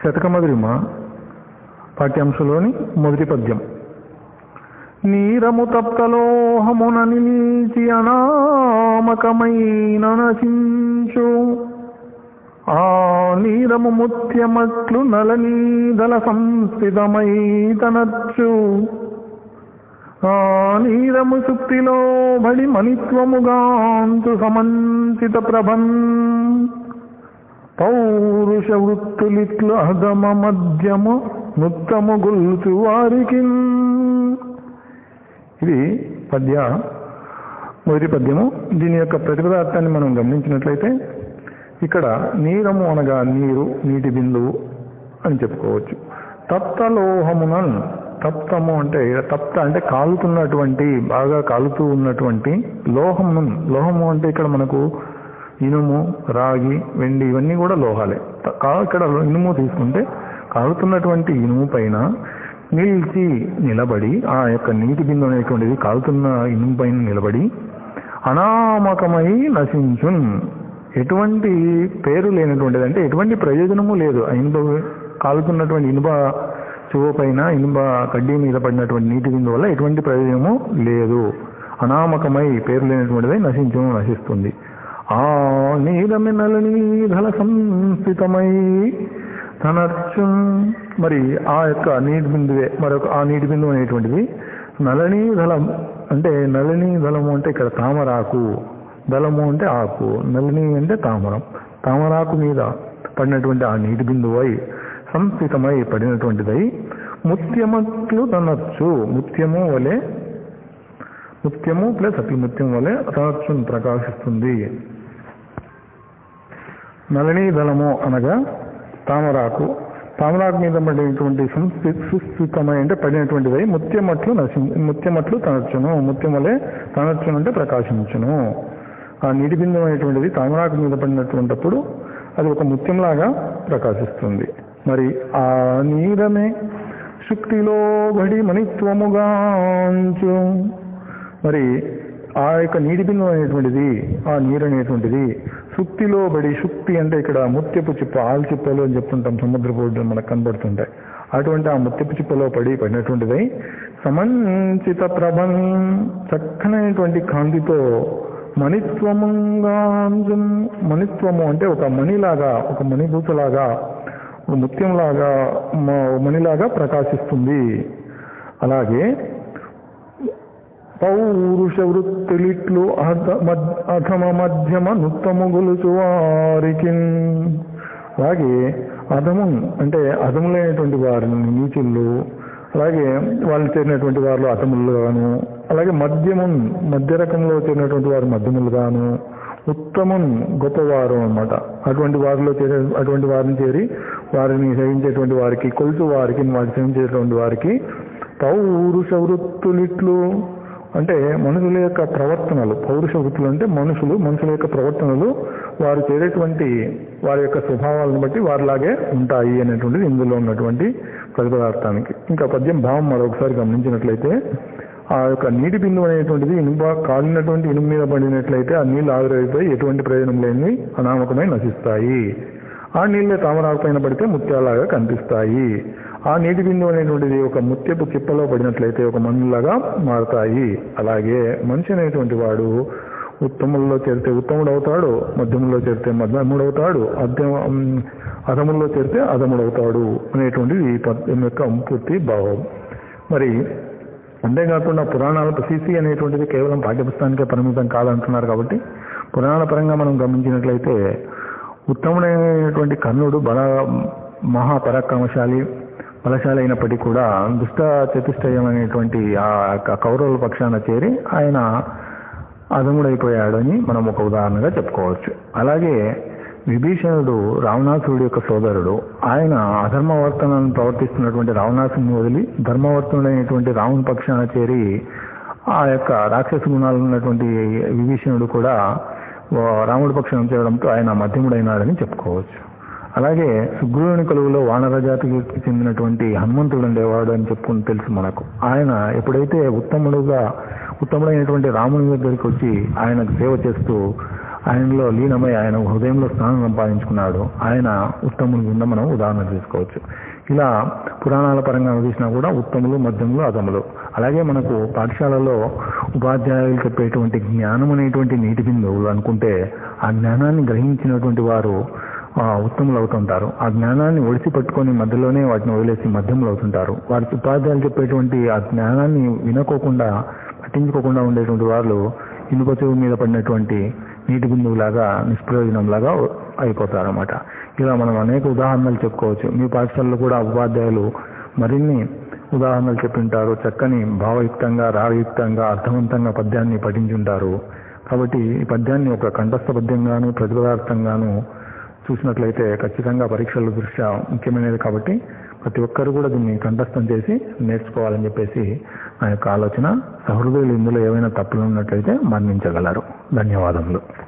శతకమధురిమ పాఠ్యాంశంలోని మొదటి పద్యం నీరము తప్తలోహమున నిలిచి అనామకమైన నశించు ఆ నీరము ముత్యమట్లు నలనీదల సంస్థితమై తనచ్చు ఆ నీరము సుక్తిలో బడి మణిత్వముగాంతు సమంచిత ప్రభన్ పౌరుష వృత్తులిట్లు అధమ మధ్యము నృత్తము గొల్చు వారికి ఇది పద్య మొదటి పద్యము దీని యొక్క ప్రతిపదార్థాన్ని మనం గమనించినట్లయితే ఇక్కడ నీరము అనగా నీరు నీటి బిందువు అని చెప్పుకోవచ్చు తప్తలోహమునన్ తప్తము అంటే తప్త అంటే కాలుతున్నటువంటి బాగా కాలుతూ ఉన్నటువంటి లోహము లోహము అంటే ఇక్కడ మనకు ఇనుము రాగి వెండి ఇవన్నీ కూడా లోహాలే త- కా- ఇక్కడ ఇనుము తీసుకుంటే కాలుతున్నటువంటి ఇనుము పైన నిలిచి నిలబడి ఆ యొక్క నీటి బిందు అనేటువంటిది కాలుతున్న ఇనుము పైన నిలబడి అనామకమై నశించున్ ఎటువంటి పేరు లేనటువంటిది అంటే ఎటువంటి ప్రయోజనము లేదు ఆ ఇనుప కాలుతున్నటువంటి ఇనుప చువ పైన ఇనుప కడ్డీ మీద పడినటువంటి నీటి బిందు వల్ల ఎటువంటి ప్రయోజనము లేదు అనామకమై పేరు లేనటువంటిది నశించును నశిస్తుంది ఆ నీలమినలని ధల సంస్థితమై తనర్చు మరి ఆ యొక్క నీటి బిందువే మరొక ఆ నీటి బిందువు అనేటువంటిది నళనీ దళం అంటే నళనీ దళము అంటే ఇక్కడ తామరాకు దళము అంటే ఆకు నళిని అంటే తామరం తామరాకు మీద పడినటువంటి ఆ నీటి బిందువై సంస్థితమై పడినటువంటిదై ముత్యమట్లు తనచ్చు ముత్యము వలె ముత్యము ప్లస్ అతి ముత్యం వలె తనచ్చు ప్రకాశిస్తుంది నళినీ దళము అనగా తామరాకు తామరాకు మీద పడినటువంటి సంస్థి- సుస్థితమై అంటే పడినటువంటిదై ముత్యమట్లు నశి ముత్యమట్లు తనర్చును ముత్యం వలె తనర్చును అంటే ప్రకాశించును ఆ నీటి బిందువు అనేటువంటిది తామరాకు మీద పడినటువంటిప్పుడు అది ఒక ముత్యంలాగా ప్రకాశిస్తుంది మరి ఆ నీరమే శుక్తిలో బడి మణిత్వముగాంచు మరి ఆ యొక్క నీటి బిందువు అనేటువంటిది ఆ నీరు అనేటువంటిది సుక్తిలో బడి శుక్తి అంటే ఇక్కడ ముత్యపు చిప్ప ఆల్ చిప్పలు అని చెప్తుంటాం సముద్ర బోర్డు మనకు కనబడుతుంటాయి అటువంటి ఆ ముత్యపు చిప్పలో పడి పడినటువంటిదై సమంచిత ప్రభం చక్కనైనటువంటి కాంతితో మణిత్వముగాంజం మణిత్వము అంటే ఒక మణిలాగా ఒక మణిభూతలాగా ఒక ముత్యంలాగా మ- మణిలాగా ప్రకాశిస్తుంది అలాగే పౌరుష వృత్తులిట్లు అధ- మద్- అధమ మధ్యమ నుత్తము గొలుచు వారికి అలాగే అధము అంటే అధములైనటువంటి వారిని నీచుళ్ళు అలాగే వాళ్ళు చేరినటువంటి వారిలో అధములుగాను అలాగే మధ్యమున్ మధ్య రకంలో చేరినటువంటి వారు మధ్యములుగాను ఉత్తమం గొప్పవారు అన్నమాట అటువంటి వారిలో చేరే అటువంటి వారిని చేరి వారిని సేవించేటువంటి వారికి కొలుచు వారికి వారిని సేవించేటువంటి వారికి పౌరుష వృత్తులిట్లు అంటే మనుషుల యొక్క ప్రవర్తనలు పౌరుష వృత్తులు అంటే మనుషులు మనుషుల యొక్క ప్రవర్తనలు వారు చేరేటువంటి వారి యొక్క స్వభావాలను బట్టి వారిలాగే ఉంటాయి అనేటువంటిది ఇందులో ఉన్నటువంటి ప్రతిపదార్థానికి ఇంకా పద్యం భావం మరొకసారి గమనించినట్లయితే ఆ యొక్క నీటి బిందువు అనేటువంటిది ఇనుప కాలినటువంటి ఇనుము మీద పడినట్లయితే ఆ నీళ్లు ఆవిరైపోయి ఎటువంటి ప్రయోజనం లేని అనామకమై నశిస్తాయి ఆ నీళ్ళే తామరాకు పైన పడితే ముత్యాలాగా కనిపిస్తాయి ఆ నీటి బిందువు అనేటువంటిది ఒక ముత్యపు చిప్పలో పడినట్లయితే ఒక మన్నులాగా మారుతాయి అలాగే మనిషి అనేటువంటి వాడు ఉత్తముల్లో చేరితే ఉత్తముడు అవుతాడు మధ్యములో చేరితే మధ్యముడు అవుతాడు అధ్య అధముల్లో చేరితే అధముడు అవుతాడు అనేటువంటిది ఈ పద్యం యొక్క పూర్తి భావం మరి అంతేకాకుండా పురాణాల సిసి అనేటువంటిది కేవలం పాఠ్యపుస్తకానికే పరిమితం కాదంటున్నారు కాబట్టి పురాణాల పరంగా మనం గమనించినట్లయితే ఉత్తముడైనటువంటి కర్ణుడు బల మహాపరాక్రమశాలి బలశాలి అయినప్పటికీ కూడా దుష్ట చతుష్టయమైనటువంటి ఆ యొక్క కౌరవుల పక్షాన చేరి ఆయన అధముడైపోయాడని మనం ఒక ఉదాహరణగా చెప్పుకోవచ్చు అలాగే విభీషణుడు రావణాసురుడు యొక్క సోదరుడు ఆయన అధర్మవర్తనను ప్రవర్తిస్తున్నటువంటి రావణాసుని వదిలి ధర్మవర్తనుడైనటువంటి రావణ పక్షాన చేరి ఆ యొక్క రాక్షస గుణాలు ఉన్నటువంటి విభీషణుడు కూడా ఆ, రాముడి పక్షం చేయడంతో ఆయన మధ్యముడైనాడని చెప్పుకోవచ్చు అలాగే సుగ్రీవుని కొలువులో వానర జాతికి చెందినటువంటి హనుమంతుడు ఉండేవాడు అని చెప్పుకుని తెలుసు మనకు ఆయన ఎప్పుడైతే ఉత్తముడుగా ఉత్తముడైనటువంటి రాముని దగ్గరికి వచ్చి ఆయనకు సేవ చేస్తూ ఆయనలో లీనమై ఆయన హృదయంలో స్థానం సంపాదించుకున్నాడు ఆయన ఉత్తముని కింద మనం ఉదాహరణ తీసుకోవచ్చు ఇలా పురాణాల పరంగా చూసినా కూడా ఉత్తములు మధ్యములు అధములు అలాగే మనకు పాఠశాలలో ఉపాధ్యాయులు చెప్పేటువంటి జ్ఞానం అనేటువంటి నీటి బిందువులు అనుకుంటే ఆ జ్ఞానాన్ని గ్రహించినటువంటి వారు ఆ, ఉత్తములు అవుతుంటారు ఆ జ్ఞానాన్ని ఒడిసి పట్టుకొని మధ్యలోనే వాటిని వదిలేసి మధ్యములు అవుతుంటారు వారి ఉపాధ్యాయులు చెప్పేటువంటి ఆ జ్ఞానాన్ని వినకోకుండా పట్టించుకోకుండా ఉండేటువంటి వాళ్ళు ఇనుప చెవు మీద పడినటువంటి నీటి బిందువులాగా నిష్ప్రయోజనంలాగా అయిపోతారు అనమాట ఇలా మనం అనేక ఉదాహరణలు చెప్పుకోవచ్చు మీ పాఠశాలలో కూడా ఉపాధ్యాయులు మరిన్ని ఉదాహరణలు చెప్పింటారు చక్కని భావయుక్తంగా రాగయుక్తంగా అర్థవంతంగా పద్యాన్ని పఠించుంటారు కాబట్టి ఈ పద్యాన్ని ఒక కంఠస్థ పద్యంగాను ప్రతిపదార్థంగాను చూసినట్లయితే ఖచ్చితంగా పరీక్షల దృష్ట్యా ముఖ్యమైనది కాబట్టి ప్రతి ఒక్కరు కూడా దీన్ని కంఠస్థం చేసి నేర్చుకోవాలని చెప్పేసి నా యొక్క ఆలోచన సహృదయులు ఇందులో ఏవైనా తప్పులు ఉన్నట్లయితే మరణించగలరు ధన్యవాదములు